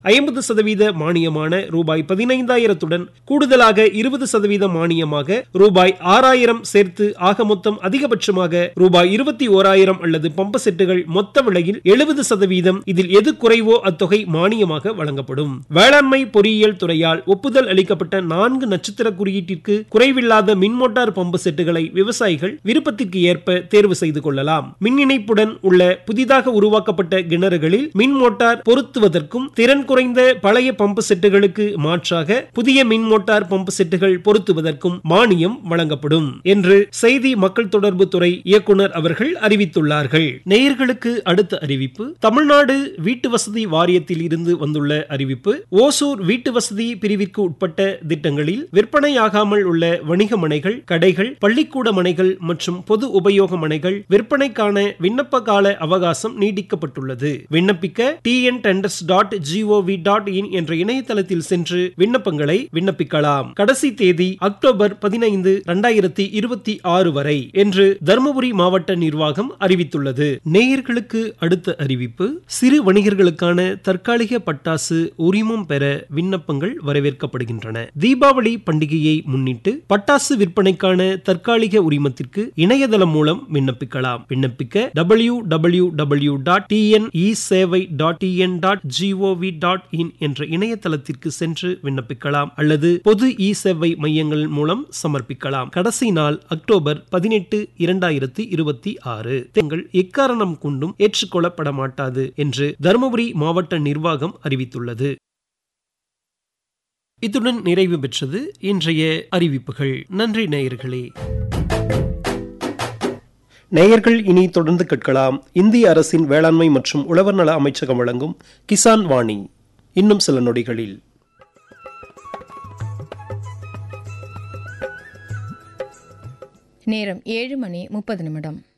ஐம்பது சதவீத மானியமான ரூபாய் பதினைந்தாயிரத்துடன் கூடுதலாக இருபது சதவீத மானியமாக ரூபாய் ஆறாயிரம் சேர்த்து ஆக மொத்தம் அதிகபட்சமாக ரூபாய் இருபத்தி ஓராயிரம் அல்லது பம்பு செட்டுகள் மொத்த விலையில் எழுபது சதவீதம் இதில் எது குறைவோ அத்தொகை மானியமாக வழங்கப்படும் வேளாண்மை பொறியியல் துறையால் ஒப்புதல் அளிக்கப்பட்ட நான்கு நட்சத்திர குறியீட்டிற்கு குறைவில்லாத மின் மோட்டார் பம்பு செட்டுகளை விவசாயிகள் விருப்பத்திற்கு ஏற்ப தேர்வு செய்து கொள்ளலாம் மின் இணைப்புடன் உள்ள புதிதாக உருவாக்கப்பட்ட கிணறுகளில் மின் மோட்டார் பொருத்துவதற்கும் திறன் குறைந்த பழைய பம்பு செட்டுகளுக்கு மாற்றாக புதிய மின் மோட்டார் பம்பு செட்டுகள் பொருத்துவதற்கும் மானியம் வழங்கப்படும் என்று செய்தி மக்கள் தொடர்பு துறை இயக்குனர் அவர்கள் அறிவித்துள்ளார்கள் நேயர்களுக்கு அடுத்த அறிவிப்பு தமிழ்நாடு வீட்டு வசதி வாரியத்தில் இருந்து வந்துள்ள அறிவிப்பு ஓசூர் வீட்டு வசதி பிரிவிற்கு உட்பட்ட திட்டங்களில் விற்பனையாகாமல் உள்ள வணிக மனைகள் கடைகள் பள்ளிக்கூட மனைகள் மற்றும் பொது உபயோக மனைகள் விற்பனைக்கான விண்ணப்ப கால அவகாசம் நீடிக்கப்பட்டுள்ளது விண்ணப்பிக்க T N tenders dot G O V dot in என்ற இணையதளத்தில் சென்று விண்ணப்பங்களை விண்ணப்பிக்கலாம் கடைசி தேதி அக்டோபர் பதினைந்து இரண்டாயிரத்தி இருபத்தி ஆறு வரை என்று தருமபுரி மாவட்ட நிர்வாகம் அறிவித்துள்ளது நேயர்களுக்கு அடுத்த அறிவிப்பு சிறு வணிகர்களுக்கான தற்காலிக பட்டாசு உரிமம் பெற விண்ணப்பங்கள் வரவேற்கப்படுகின்றன தீபாவளி பண்டிகையை முன்னிட்டு பட்டாசு விற்பனைக்கான தற்காலிக உரிமத்திற்கு இணையதளம் மூலம் விண்ணப்பிக்கலாம் விண்ணப்பிக்க W W W dot T N E சேவை dot T N dot G O V dot in என்ற இணையதளத்திற்கு சென்று விண்ணப்பிக்கலாம் அல்லது பொது இ சேவை மையங்கள் மூலம் சமர்ப்பிக்கலாம் கடைசி நாள் அக்டோபர் பதினெட்டு இரண்டாயிரத்தி இருபத்தி ஆறு தங்கள் எக்காரணம் கொண்டும் ஏற்றுக்கொள்ளப்பட மாட்டாது என்று தருமபுரி மாவட்ட நிர்வாகம் அறிவித்துள்ளது இத்துடன் நிறைவு பெற்றது இன்றைய அறிவிப்புகள் நன்றி நேயர்களே நேயர்கள் இனி தொடர்ந்து கேட்கலாம் இந்திய அரசின் வேளாண்மை மற்றும் உழவர் நல அமைச்சகம் வழங்கும் கிசான் வாணி இன்னும் சில நொடிகளில் நேரம் ஏழு மணி முப்பது நிமிடம்